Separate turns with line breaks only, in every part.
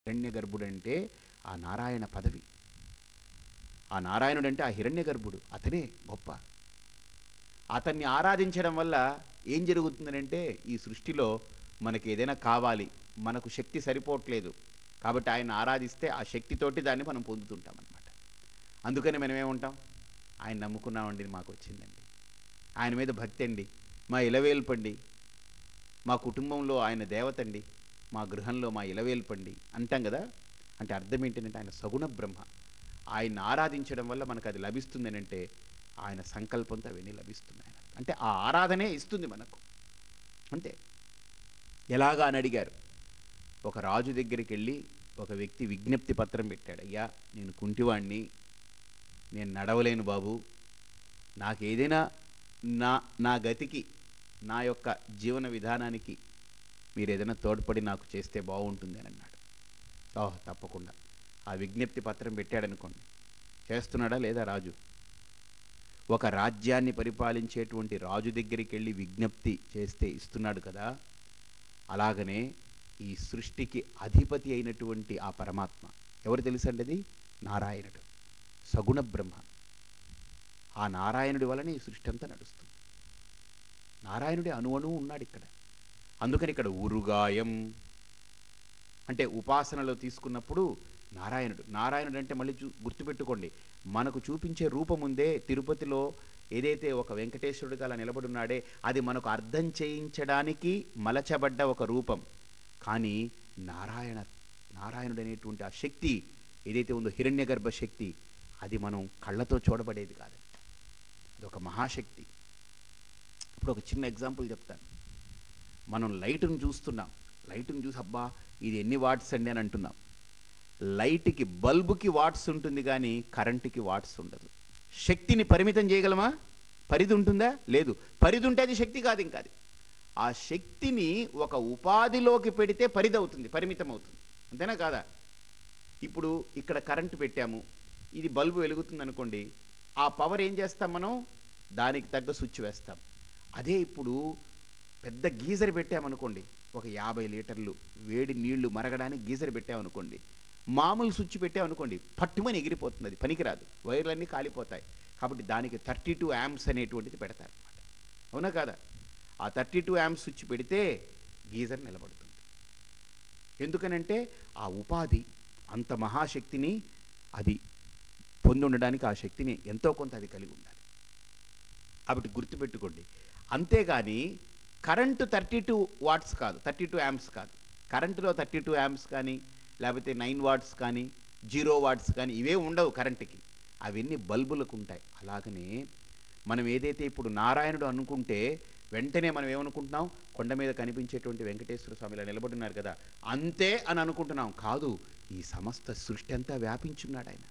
హిరణ్య గర్భుడంటే ఆ నారాయణ పదవి ఆ నారాయణుడు అంటే ఆ హిరణ్య గర్భుడు అతనే గొప్ప అతన్ని ఆరాధించడం వల్ల ఏం జరుగుతుందనంటే ఈ సృష్టిలో మనకి ఏదైనా కావాలి మనకు శక్తి సరిపోవట్లేదు కాబట్టి ఆయన ఆరాధిస్తే ఆ శక్తితోటి దాన్ని మనం పొందుతుంటాం అనమాట అందుకని మనం ఏముంటాం ఆయన నమ్ముకున్నామండి మాకు వచ్చిందండి ఆయన మీద భక్తి అండి మా ఇలవేల్పండి మా కుటుంబంలో ఆయన దేవతండి మా గృహంలో మా ఇలవేల్పండి అంటాం కదా అంటే అర్థం ఏంటంటే ఆయన సగుణ బ్రహ్మ ఆయన్ని ఆరాధించడం వల్ల మనకు అది లభిస్తుంది అంటే ఆయన సంకల్పంతో అవన్నీ లభిస్తున్నాయి అంటే ఆ ఆరాధనే ఇస్తుంది మనకు అంతే ఎలాగా అని అడిగారు ఒక రాజు దగ్గరికి వెళ్ళి ఒక వ్యక్తి విజ్ఞప్తి పత్రం పెట్టాడు అయ్యా నేను కుంటివాణ్ణి నేను నడవలేను బాబు నాకు ఏదైనా నా నా గతికి నా యొక్క జీవన విధానానికి మీరు ఏదైనా తోడ్పడి నాకు చేస్తే బాగుంటుంది అని అన్నాడు ఓహ్ తప్పకుండా ఆ విజ్ఞప్తి పత్రం పెట్టాడనుకోండి చేస్తున్నాడా లేదా రాజు ఒక రాజ్యాన్ని పరిపాలించేటువంటి రాజు దగ్గరికి వెళ్ళి విజ్ఞప్తి చేస్తే ఇస్తున్నాడు కదా అలాగనే ఈ సృష్టికి అధిపతి అయినటువంటి ఆ పరమాత్మ ఎవరు తెలుసండి అది నారాయణుడు సగుణ బ్రహ్మ ఆ నారాయణుడి వలన ఈ సృష్టి అంతా నడుస్తుంది నారాయణుడి అణువణువు ఉన్నాడు ఇక్కడ అందుకని ఇక్కడ ఉరుగాయం అంటే ఉపాసనలో తీసుకున్నప్పుడు నారాయణుడు నారాయణుడు అంటే మళ్ళీ చూ గుర్తుపెట్టుకోండి మనకు చూపించే రూపం ఉందే తిరుపతిలో ఏదైతే ఒక వెంకటేశ్వరుడిగా అలా నిలబడున్నాడే అది మనకు అర్థం చేయించడానికి మలచబడ్డ ఒక రూపం కానీ నారాయణ నారాయణుడు అనేటువంటి ఆ శక్తి ఏదైతే ఉందో హిరణ్య గర్భ శక్తి అది మనం కళ్ళతో చూడబడేది కాదు అది ఒక మహాశక్తి ఇప్పుడు ఒక చిన్న ఎగ్జాంపుల్ చెప్తాను మనం లైట్ను చూస్తున్నాం లైట్ను చూసి అబ్బా ఇది ఎన్ని వాట్స్ అండి అని అంటున్నాం లైట్కి బల్బుకి వాట్స్ ఉంటుంది కానీ కరెంటుకి వాట్స్ ఉండదు శక్తిని పరిమితం చేయగలమా పరిధి ఉంటుందా లేదు పరిధి ఉంటే అది శక్తి కాదు ఇంకా అది ఆ శక్తిని ఒక ఉపాధిలోకి పెడితే పరిధి అవుతుంది పరిమితం అవుతుంది అంతేనా కాదా ఇప్పుడు ఇక్కడ కరెంటు పెట్టాము ఇది బల్బు వెలుగుతుంది అనుకోండి ఆ పవర్ ఏం చేస్తాం మనం దానికి తగ్గ స్విచ్ వేస్తాం అదే ఇప్పుడు పెద్ద గీజర్ పెట్టామనుకోండి ఒక యాభై లీటర్లు వేడి నీళ్లు మరగడానికి గీజర్ పెట్టామనుకోండి మామూలు స్విచ్ పెట్టామనుకోండి పట్టుమని ఎగిరిపోతుంది అది పనికిరాదు వైర్లన్నీ కాలిపోతాయి కాబట్టి దానికి థర్టీ టూ యామ్స్ అనేటువంటిది పెడతారు అనమాట అవునా కాదా ఆ థర్టీ టూ యామ్స్ స్విచ్ పెడితే గీజర్ నిలబడుతుంది ఎందుకనంటే ఆ ఉపాధి అంత మహాశక్తిని అది పొంది ఉండడానికి ఆ శక్తిని ఎంతో కొంత అది కలిగి ఉండాలి కాబట్టి గుర్తుపెట్టుకోండి అంతేగాని కరెంటు థర్టీ టూ వాట్స్ కాదు థర్టీ టూ యామ్స్ కాదు కరెంటులో థర్టీ టూ యామ్స్ కానీ లేకపోతే నైన్ వాట్స్ కానీ జీరో వాట్స్ కానీ ఇవే ఉండవు కరెంటుకి అవన్నీ బల్బులకు ఉంటాయి అలాగనే మనం ఏదైతే ఇప్పుడు నారాయణుడు అనుకుంటే వెంటనే మనం ఏమనుకుంటున్నాం కొండ మీద కనిపించేటువంటి వెంకటేశ్వర స్వామి ఇలా నిలబడున్నారు కదా అంతే అని అనుకుంటున్నాం కాదు ఈ సమస్త సృష్టి అంతా వ్యాపించున్నాడు ఆయన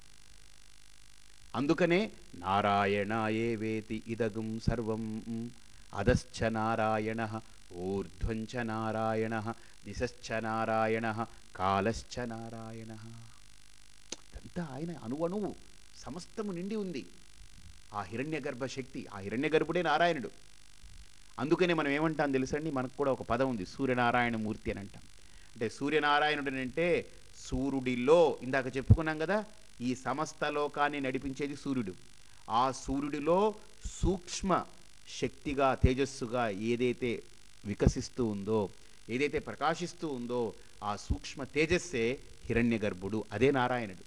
అందుకనే నారాయణాయే వేతి ఇదగం సర్వం అధశ్చ నారాయణ ఊర్ధ్వంచ నారాయణ దిశశ్చ నారాయణ కాలశ్చ నారాయణ ఇదంతా ఆయన అణువణువు సమస్తము నిండి ఉంది ఆ హిరణ్య గర్భ శక్తి ఆ హిరణ్య గర్భుడే నారాయణుడు అందుకనే మనం ఏమంటాం తెలుసండి మనకు కూడా ఒక పదం ఉంది సూర్యనారాయణ మూర్తి అని అంటాం అంటే సూర్యనారాయణుడు అంటే సూర్యుడిలో ఇందాక చెప్పుకున్నాం కదా ఈ సమస్త లోకాన్ని నడిపించేది సూర్యుడు ఆ సూర్యుడిలో సూక్ష్మ శక్తిగా తేజస్సుగా ఏదైతే వికసిస్తూ ఉందో ఏదైతే ప్రకాశిస్తూ ఉందో ఆ సూక్ష్మ తేజస్సే హిరణ్య గర్భుడు అదే నారాయణుడు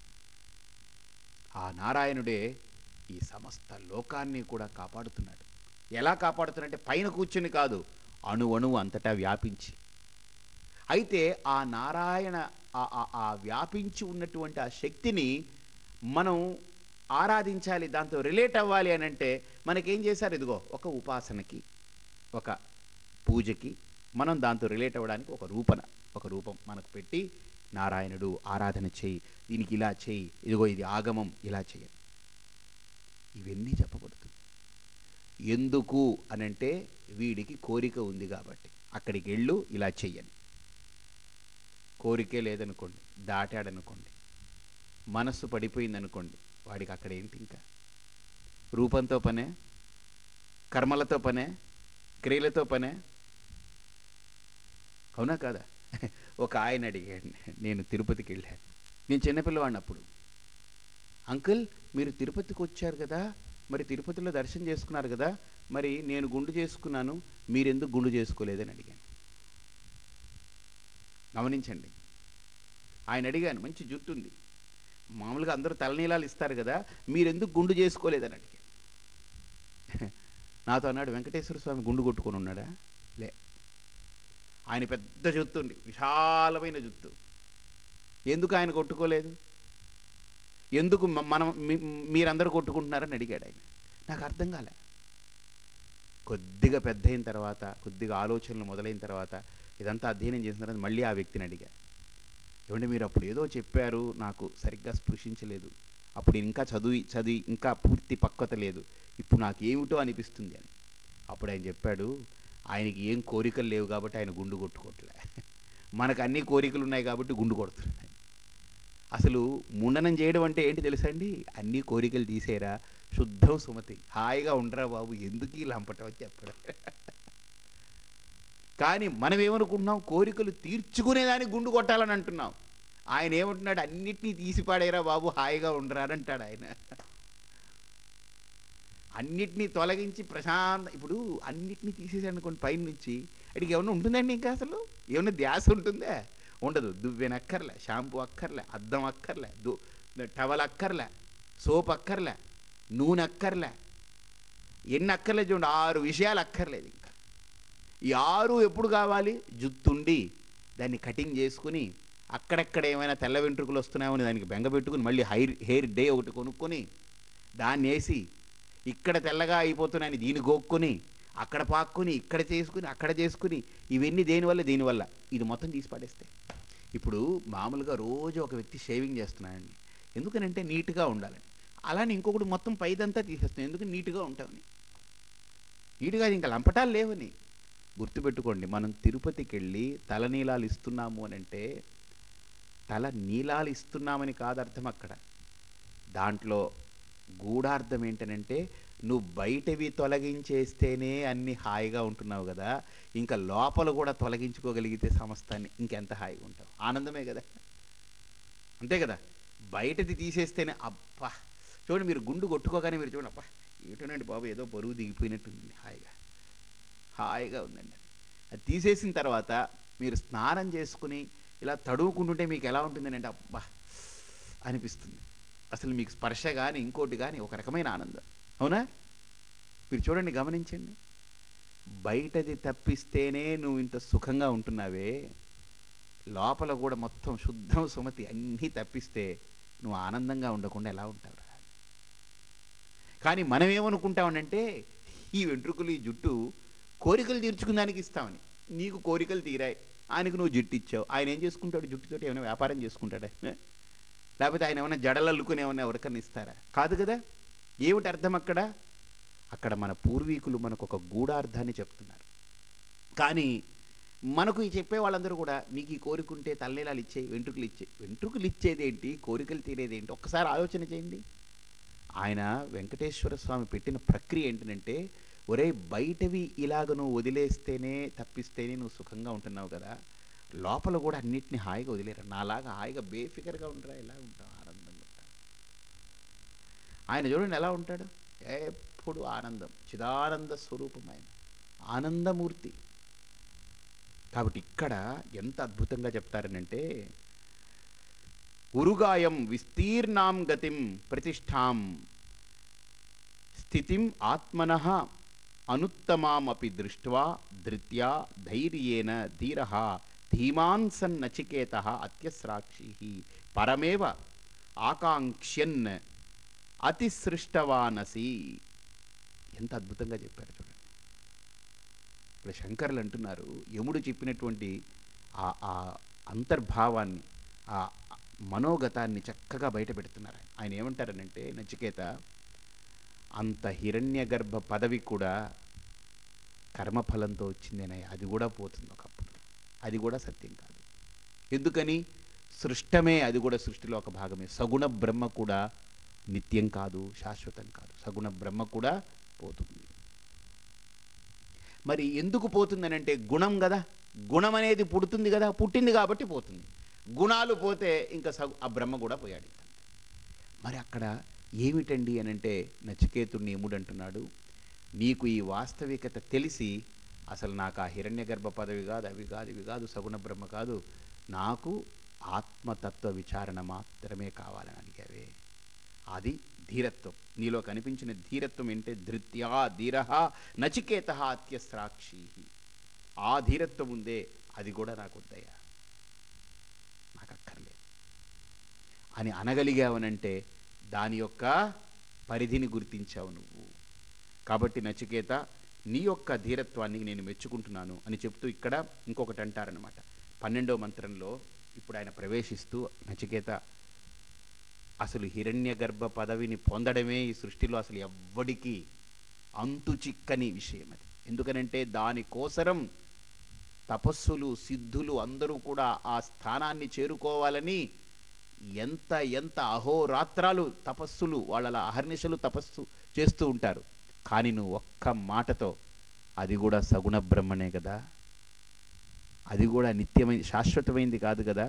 ఆ నారాయణుడే ఈ సమస్త లోకాన్ని కూడా కాపాడుతున్నాడు ఎలా కాపాడుతున్నాడంటే పైన కూర్చుని కాదు అణు అణువు అంతటా వ్యాపించి అయితే ఆ నారాయణ ఆ- ఆ- ఆ వ్యాపించి ఉన్నటువంటి ఆ శక్తిని మనం ఆరాధించాలి దాంతో రిలేట్ అవ్వాలి అని అంటే మనకేం చేశారు ఇదిగో ఒక ఉపాసనకి ఒక పూజకి మనం దాంతో రిలేట్ అవ్వడానికి ఒక రూపన ఒక రూపం మనకు పెట్టి నారాయణుడు ఆరాధన చేయి దీనికి ఇలా చేయి ఇదిగో ఇది ఆగమం ఇలా చేయాలి ఇవన్నీ చెప్పబడుతుంది ఎందుకు అనంటే వీడికి కోరిక ఉంది కాబట్టి అక్కడికి వెళ్ళు ఇలా చెయ్యని కోరికే లేదనుకోండి దాటాడనుకోండి మనస్సు పడిపోయింది అనుకోండి వాడికి అక్కడ ఏంటి ఇంకా రూపంతో పనే కర్మలతో పనే క్రియలతో పనే అవునా కాదా ఒక ఆయన అడిగాడు నేను తిరుపతికి వెళ్ళాను నేను చిన్నపిల్లవాడిని అప్పుడు అంకుల్ మీరు తిరుపతికి వచ్చారు కదా మరి తిరుపతిలో దర్శనం చేసుకున్నారు కదా మరి నేను గుండు చేసుకున్నాను మీరెందుకు గుండు చేసుకోలేదని అడిగాను గమనించండి ఆయన అడిగాను మంచి జుట్టు ఉంది మామూలుగా అందరూ తలనీలాలు ఇస్తారు కదా మీరెందుకు గుండు చేసుకోలేదని అడిగాను నాతో అన్నాడు వెంకటేశ్వర స్వామి గుండు కొట్టుకొని ఉన్నాడా లే ఆయన పెద్ద జుత్తు ఉంది విశాలమైన జుత్తు ఎందుకు ఆయన కొట్టుకోలేదు ఎందుకు మ- మనం మీ- మీరందరూ కొట్టుకుంటున్నారని అడిగాడు ఆయన నాకు అర్థం కాలే కొద్దిగా పెద్ద అయిన తర్వాత కొద్దిగా ఆలోచనలు మొదలైన తర్వాత ఇదంతా అధ్యయనం చేసిన తర్వాత మళ్ళీ ఆ వ్యక్తిని అడిగా ఏమంటే మీరు అప్పుడు ఏదో చెప్పారు నాకు సరిగ్గా స్పృశించలేదు అప్పుడు నేను ఇంకా చదివి చదివి ఇంకా పూర్తి పక్వత లేదు ఇప్పుడు నాకు ఏమిటో అనిపిస్తుంది అని అప్పుడు ఆయన చెప్పాడు ఆయనకి ఏం కోరికలు లేవు కాబట్టి ఆయన గుండు కొట్టుకోవట్లే మనకు అన్ని కోరికలు ఉన్నాయి కాబట్టి గుండు కొడుతున్నాయి అసలు ముండనం చేయడం అంటే ఏంటి తెలుసా అండి అన్ని కోరికలు తీసేరా శుద్ధం సుమతి హాయిగా ఉండరా బాబు ఎందుకు ఈ లంపటం అని చెప్పడం కానీ మనం ఏమనుకుంటున్నాం కోరికలు తీర్చుకునేదానికి గుండు కొట్టాలని అంటున్నాం ఆయన ఏమంటున్నాడు అన్నిటినీ తీసి పాడేరా బాబు హాయిగా ఉండరా అని అంటాడు ఆయన అన్నిటినీ తొలగించి ప్రశాంత ఇప్పుడు అన్నిటినీ తీసేసాడు అనుకోండి పైన నుంచి అడిగి ఏమన్నా ఉంటుందండి ఇంకా అసలు ఏమన్నా ధ్యాస ఉంటుందా ఉండదు దువ్వెన అక్కర్లే షాంపూ అక్కర్లే అద్దం అక్కర్లే దు టవల్ అక్కర్లే సోప్ అక్కర్లే నూనె అక్కర్లే ఎన్ని అక్కర్లేదు చూడండి ఆరు విషయాలు అక్కర్లేదు ఇంకా ఈ ఆరు ఎప్పుడు కావాలి జుత్తుండి దాన్ని కటింగ్ చేసుకుని అక్కడెక్కడ ఏమైనా తెల్ల వెంట్రుకలు వస్తున్నాయో అని దానికి బెంగ పెట్టుకుని మళ్ళీ హైర్ హెయిర్ డే ఒకటి కొనుక్కొని దాన్ని వేసి ఇక్కడ తెల్లగా అయిపోతున్నాయని దీన్ని గోక్కొని అక్కడ పాక్కొని ఇక్కడ చేసుకుని అక్కడ చేసుకుని ఇవన్నీ దేనివల్ల దీనివల్ల ఇది మొత్తం తీసి పడేస్తే ఇప్పుడు మామూలుగా రోజు ఒక వ్యక్తి షేవింగ్ చేస్తున్నాడండి ఎందుకనంటే నీట్గా ఉండాలని అలానే ఇంకొకటి మొత్తం పైదంతా తీసేస్తున్నాం ఎందుకు నీట్గా ఉంటామని నీట్గా ఇంకా లంపటాలు లేవని గుర్తుపెట్టుకోండి మనం తిరుపతికి వెళ్ళి తల నీలాలు ఇస్తున్నాము అని అంటే తల నీలాలు ఇస్తున్నామని కాదు అర్థం అక్కడ దాంట్లో గూఢార్థం ఏంటనంటే నువ్వు బయటవి తొలగించేస్తేనే అన్ని హాయిగా ఉంటున్నావు కదా ఇంకా లోపల కూడా తొలగించుకోగలిగితే సమస్తాన్ని ఇంకెంత హాయిగా ఉంటావు ఆనందమే కదా అంతే కదా బయటది తీసేస్తేనే అబ్బా చూడండి మీరు గుండు కొట్టుకోగానే మీరు చూడండి అబ్బా ఏటోనండి బాబు ఏదో బరువు దిగిపోయినట్టుంది హాయిగా హాయిగా ఉందండి అది. అది తీసేసిన తర్వాత మీరు స్నానం చేసుకుని ఇలా తడువుకుంటుంటే మీకు ఎలా ఉంటుంది అంటే అబ్బా అనిపిస్తుంది అసలు మీకు స్పర్శ కానీ ఇంకోటి కానీ ఒక రకమైన ఆనందం అవునా మీరు చూడండి గమనించండి బయటది తప్పిస్తేనే నువ్వు ఇంత సుఖంగా ఉంటున్నావే లోపల కూడా మొత్తం శుద్ధం సుమతి అన్నీ తప్పిస్తే నువ్వు ఆనందంగా ఉండకుండా ఎలా ఉంటావురా కానీ మనం ఏమనుకుంటామనంటే ఈ వెంట్రుకలు ఈ జుట్టు కోరికలు తీర్చుకున్నానికి ఇస్తామని నీకు కోరికలు తీరాయి ఆయనకు నువ్వు జుట్టు ఇచ్చావు ఆయన ఏం చేసుకుంటాడు జుట్టుతోటి ఏమైనా వ్యాపారం చేసుకుంటాడా ఏ? లేకపోతే ఆయన ఏమైనా జడలు అల్లుకుని ఏమైనా ఎవరికన్నా ఇస్తారా కాదు కదా ఏమిటి అర్థం అక్కడ అక్కడ మన పూర్వీకులు మనకు ఒక గూఢార్థాన్ని చెప్తున్నారు కానీ మనకు ఈ చెప్పే వాళ్ళందరూ కూడా నీకు ఈ కోరికుంటే తల్లేలాలు ఇచ్చేయి వెంట్రుకలు ఇచ్చేయి వెంట్రుకలు ఇచ్చేది ఏంటి కోరికలు తీరేది ఏంటి ఒక్కసారి ఆలోచన చేయండి ఆయన వెంకటేశ్వర స్వామి పెట్టిన ప్రక్రియ ఏంటంటే ఒరే బయటవి ఇలాగ నువ్వు వదిలేస్తేనే తప్పిస్తేనే నువ్వు సుఖంగా ఉంటున్నావు కదా లోపల కూడా అన్నిటిని హాయిగా వదిలేరు నాలాగా హాయిగా బేఫికర్గా ఉండరా ఎలా ఉంటావు ఆనందంగా ఉంటావు ఆయన చూడండి ఎలా ఉంటాడు ఎప్పుడు ఆనందం చిదానంద స్వరూపం ఆయన ఆనందమూర్తి కాబట్టి ఇక్కడ ఎంత అద్భుతంగా చెప్తారనంటే ఉరుగాయం విస్తీర్ణాం గతిం ప్రతిష్టాం స్థితిం ఆత్మన అనుత్తమామపి దృష్ట్వా ధృత్యా ధైర్యేన ధీర ధీమాన్ సన్ నచికేత అత్యస్రాక్షి పరమేవ ఆకాంక్ష్యన్ అతిసృష్టవానసి ఎంత అద్భుతంగా చెప్పారు చూడండి ఇక్కడ శంకర్లు అంటున్నారు యముడు చెప్పినటువంటి ఆ ఆ అంతర్భావాన్ని ఆ మనోగతాన్ని చక్కగా బయట పెడుతున్నారు ఆయన ఏమంటారనంటే నచికేత అంత హిరణ్య గర్భ పదవి కూడా కర్మఫలంతో వచ్చిందేనయ్య అది కూడా పోతుంది ఒకప్పుడు అది కూడా సత్యం కాదు ఎందుకని సృష్టమే అది కూడా సృష్టిలో ఒక భాగమే సగుణ బ్రహ్మ కూడా నిత్యం కాదు శాశ్వతం కాదు సగుణ బ్రహ్మ కూడా పోతుంది మరి ఎందుకు పోతుందని అంటే గుణం కదా గుణం అనేది పుడుతుంది కదా పుట్టింది కాబట్టి పోతుంది గుణాలు పోతే ఇంకా సగు ఆ బ్రహ్మ కూడా పోయాడు ఇంకంతే. మరి అక్కడ ఏమిటండి అని అంటే నచికేతుడిని యముడు అంటున్నాడు నీకు ఈ వాస్తవికత తెలిసి అసలు నాకు ఆ హిరణ్య గర్భ పదవి కాదు అవి కాదు ఇవి కాదు సగుణ బ్రహ్మ కాదు నాకు ఆత్మతత్వ విచారణ మాత్రమే కావాలని అడిగావే అది ధీరత్వం నీలో కనిపించిన ధీరత్వం ఏంటే ధృత్యా ధీర నచికేత అత్యస్రాక్షి ఆ ధీరత్వం ఉందే అది కూడా నాకు వద్దయ్యా నాకు అక్కర్లేదు అని అనగలిగావనంటే దాని యొక్క పరిధిని గుర్తించావు నువ్వు కాబట్టి నచికేత నీ యొక్క ధీరత్వాన్ని నేను మెచ్చుకుంటున్నాను అని చెప్తూ ఇక్కడ ఇంకొకటి అంటారనమాట పన్నెండో మంత్రంలో ఇప్పుడు ఆయన ప్రవేశిస్తూ నచికేత అసలు హిరణ్య గర్భ పదవిని పొందడమే ఈ సృష్టిలో అసలు ఎవ్వడికి అంతు చిక్కని విషయం అది ఎందుకనంటే దానికోసరం తపస్సులు సిద్ధులు అందరూ కూడా ఆ స్థానాన్ని చేరుకోవాలని ఎంత ఎంత అహోరాత్రాలు తపస్సులు వాళ్ళ అహర్నిశలు తపస్సు చేస్తూ ఉంటారు కానీ నువ్వు ఒక్క మాటతో అది కూడా సగుణ బ్రహ్మనే కదా అది కూడా నిత్యమైన శాశ్వతమైంది కాదు కదా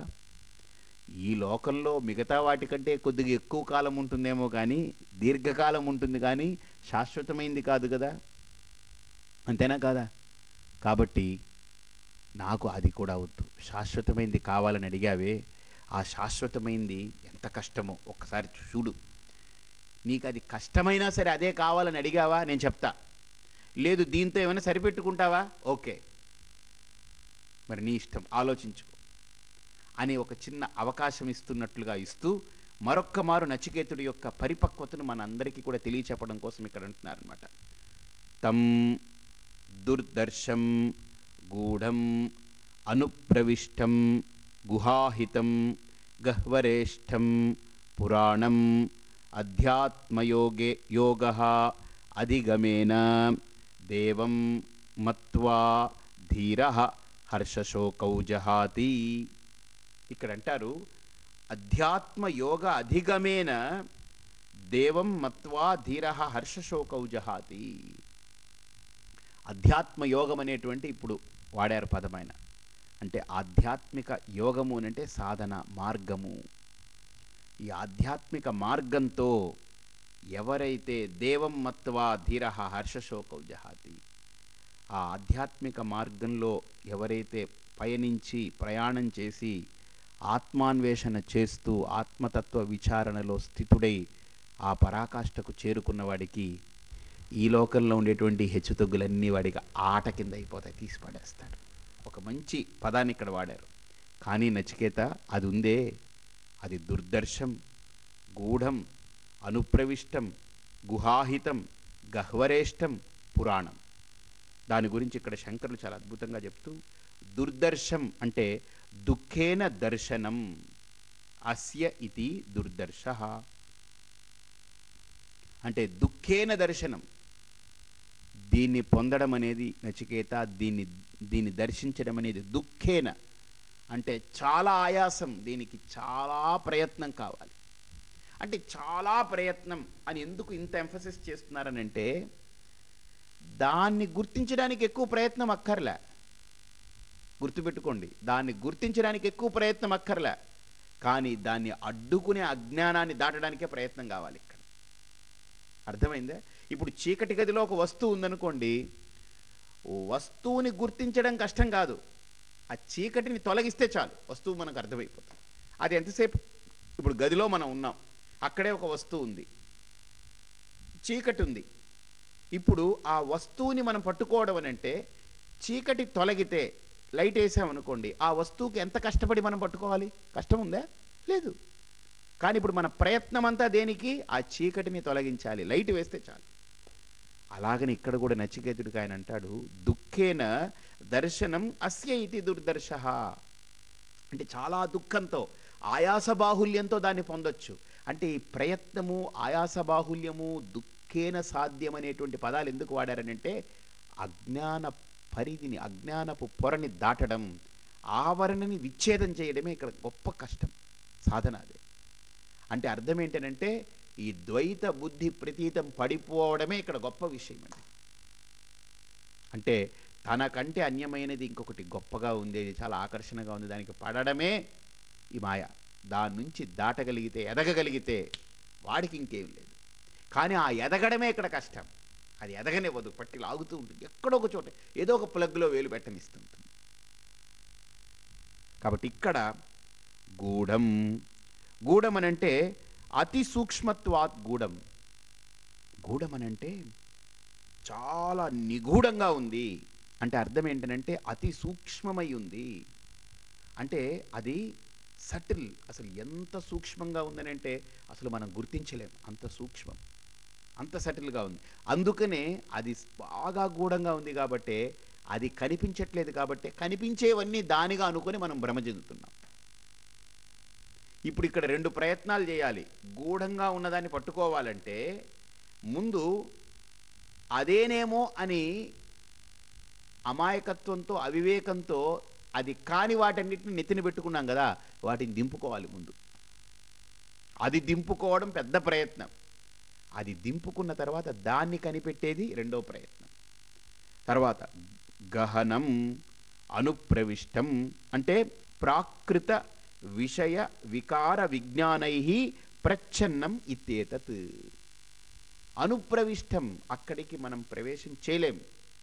ఈ లోకంలో మిగతా వాటికంటే కొద్దిగా ఎక్కువ కాలం ఉంటుందేమో కానీ దీర్ఘకాలం ఉంటుంది కానీ శాశ్వతమైంది కాదు కదా అంతేనా కాదా కాబట్టి నాకు అది కూడా వద్దు శాశ్వతమైంది కావాలని అడిగావే ఆ శాశ్వతమైంది ఎంత కష్టమో ఒక్కసారి చూడు నీకు అది కష్టమైనా సరే అదే కావాలని అడిగావా నేను చెప్తా లేదు దీంతో ఏమైనా సరిపెట్టుకుంటావా ఓకే మరి నీ ఇష్టం ఆలోచించుకో అని ఒక చిన్న అవకాశం ఇస్తున్నట్లుగా ఇస్తూ మరొక్క మారు నచికేతుడి యొక్క పరిపక్వతను మనందరికీ కూడా తెలియచెప్పడం కోసం ఇక్కడ అంటున్నారనమాట తం దుర్దర్శం గూఢం అనుప్రవిష్టం గుహాహితం గహ్వరేష్టం పురాణం అధ్యాత్మయోగే యోగ అధిగమేన దేవం మత్వా ధీర హర్షశోకౌ జహాతి ఇక్కడ అంటారు అధ్యాత్మ యోగ అధిగమేన దేవం మత్వా ధీర హర్షశోకౌ జహాతి అధ్యాత్మ యోగం అనేటువంటి ఇప్పుడు వాడారు పదమైన అంటే ఆధ్యాత్మిక యోగము అని అంటే సాధన మార్గము ఈ ఆధ్యాత్మిక మార్గంతో ఎవరైతే దేవం మత్వా ధీర హర్షశోకౌ జహాతి ఆ ఆధ్యాత్మిక మార్గంలో ఎవరైతే పయనించి ప్రయాణం చేసి ఆత్మాన్వేషణ చేస్తూ ఆత్మతత్వ విచారణలో స్థితుడై ఆ పరాకాష్ఠకు చేరుకున్న వాడికి ఈ లోకంలో ఉండేటువంటి హెచ్చుతగ్గులన్నీ వాడికి ఆట కింద అయిపోతాయి తీసి పడేస్తాడు ఒక మంచి పదాన్ని ఇక్కడ వాడారు కానీ నచికేత అది ఉందే అది దుర్దర్శం గూఢం అనుప్రవిష్టం గుహాహితం గహ్వరేష్టం పురాణం దాని గురించి ఇక్కడ శంకరులు చాలా అద్భుతంగా చెప్తూ దుర్దర్శం అంటే దుఃఖేన దర్శనం అస్య ఇది దుర్దర్శ అంటే దుఃఖేన దర్శనం దీన్ని పొందడం అనేది నచికేత దీన్ని దీన్ని దర్శించడం అనేది దుఃఖేన అంటే చాలా ఆయాసం దీనికి చాలా ప్రయత్నం కావాలి అంటే చాలా ప్రయత్నం అని ఎందుకు ఇంత ఎంఫసిస్ చేస్తున్నారనంటే దాన్ని గుర్తించడానికి ఎక్కువ ప్రయత్నం అక్కర్లే గుర్తుపెట్టుకోండి దాన్ని గుర్తించడానికి ఎక్కువ ప్రయత్నం అక్కర్లే కానీ దాన్ని అడ్డుకునే అజ్ఞానాన్ని దాటడానికే ప్రయత్నం కావాలి ఇక్కడ అర్థమైందా ఇప్పుడు చీకటి గదిలో ఒక వస్తువు ఉందనుకోండి ఓ వస్తువుని గుర్తించడం కష్టం కాదు ఆ చీకటిని తొలగిస్తే చాలు వస్తువు మనకు అర్థమైపోతుంది అది ఎంతసేపు ఇప్పుడు గదిలో మనం ఉన్నాం అక్కడే ఒక వస్తువు ఉంది చీకటి ఉంది ఇప్పుడు ఆ వస్తువుని మనం పట్టుకోవడం అని అంటే చీకటి తొలగితే లైట్ వేసామనుకోండి ఆ వస్తువుకి ఎంత కష్టపడి మనం పట్టుకోవాలి కష్టం ఉందా లేదు కానీ ఇప్పుడు మన ప్రయత్నం అంతా దేనికి ఆ చీకటిని తొలగించాలి లైట్ వేస్తే చాలు అలాగని ఇక్కడ కూడా నచికేతుడికి ఆయన అంటాడు దుఃఖేన దర్శనం అస్య ఇది దుర్దర్శ అంటే చాలా దుఃఖంతో ఆయాస బాహుల్యంతో దాన్ని పొందొచ్చు అంటే ఈ ప్రయత్నము ఆయాస బాహుల్యము దుఃఖేన సాధ్యం అనేటువంటి పదాలు ఎందుకు వాడారనంటే అజ్ఞాన పరిధిని అజ్ఞానపు పొరని దాటడం ఆవరణని విచ్ఛేదం చేయడమే ఇక్కడ గొప్ప కష్టం సాధన అదే అంటే అర్థం ఏంటనంటే ఈ ద్వైత బుద్ధి ప్రతీతం పడిపోవడమే ఇక్కడ గొప్ప విషయం అండి అంటే తనకంటే అన్యమైనది ఇంకొకటి గొప్పగా ఉంది ఇది చాలా ఆకర్షణగా ఉంది దానికి పడడమే ఈ మాయ దాని నుంచి దాటగలిగితే ఎదగగలిగితే వాడికి ఇంకేం లేదు కానీ ఆ ఎదగడమే ఇక్కడ కష్టం అది ఎదగనివ్వదు పట్టి లాగుతూ ఉంటుంది ఎక్కడో ఒక చోట ఏదో ఒక ప్లగ్లో వేలు పెట్టనిస్తుంటుంది కాబట్టి ఇక్కడ గూఢం గూఢం అనంటే అతి సూక్ష్మత్వాత్ గూఢం గూఢం అనంటే చాలా నిగూఢంగా ఉంది అంటే అర్థం ఏంటనంటే అతి సూక్ష్మమై ఉంది అంటే అది సటిల్ అసలు ఎంత సూక్ష్మంగా ఉందనంటే అసలు మనం గుర్తించలేం అంత సూక్ష్మం అంత సటిల్గా ఉంది అందుకనే అది బాగా గూఢంగా ఉంది కాబట్టి అది కనిపించట్లేదు కాబట్టి కనిపించేవన్నీ దానిగా అనుకొని మనం భ్రమ చెందుతున్నాం ఇప్పుడు ఇక్కడ రెండు ప్రయత్నాలు చేయాలి గూఢంగా ఉన్నదాన్ని పట్టుకోవాలంటే ముందు అదేనేమో అని అమాయకత్వంతో అవివేకంతో అది కాని వాటన్నిటిని నెత్తిన పెట్టుకున్నాం కదా వాటిని దింపుకోవాలి ముందు అది దింపుకోవడం పెద్ద ప్రయత్నం అది దింపుకున్న తర్వాత దాన్ని కనిపెట్టేది రెండో ప్రయత్నం తర్వాత గహనం అనుప్రవిష్టం అంటే ప్రాకృత విషయ వికార విజ్ఞానై ప్రచ్ఛన్నం ఇత్యేతత్ అనుప్రవిష్టం అక్కడికి మనం ప్రవేశం చేయలేం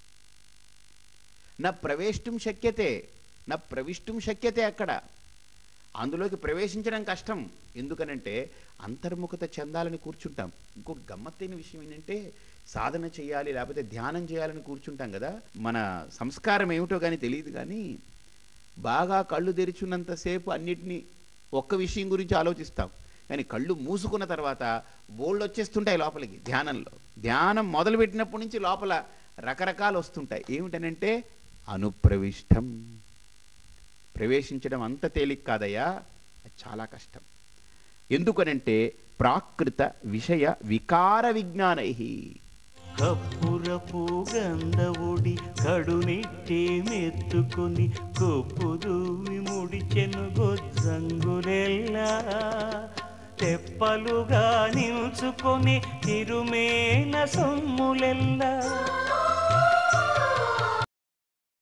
నా ప్రవేశం శక్యతే నా ప్రవిష్టం శక్యతే అక్కడ అందులోకి ప్రవేశించడం కష్టం ఎందుకనంటే అంతర్ముఖత చెందాలని కూర్చుంటాం ఇంకొక గమ్మత్తైన విషయం ఏంటంటే సాధన చేయాలి లేకపోతే ధ్యానం చేయాలని కూర్చుంటాం కదా మన సంస్కారం ఏమిటో కానీ తెలియదు కానీ బాగా కళ్ళు తెరిచున్నంతసేపు అన్నిటినీ ఒక్క విషయం గురించి ఆలోచిస్తాం కానీ కళ్ళు మూసుకున్న తర్వాత బోల్డ్ వచ్చేస్తుంటాయి లోపలికి ధ్యానంలో ధ్యానం మొదలుపెట్టినప్పటి నుంచి లోపల రకరకాలు వస్తుంటాయి ఏమిటనంటే అనుప్రవిష్టం ప్రవేశించడం అంత తేలిక కాదయ్యా అది చాలా కష్టం ఎందుకనంటే ప్రాకృత విషయ వికార విజ్ఞానై
కప్పురపు గంధవుడి కడునిట్టి మెత్తుకుని కొప్పుదూమి ముడిచెను గొజ్జంగులెల్లా తెప్పలుగా నిల్చుకొని తిరుమేన సొమ్ములెల్లా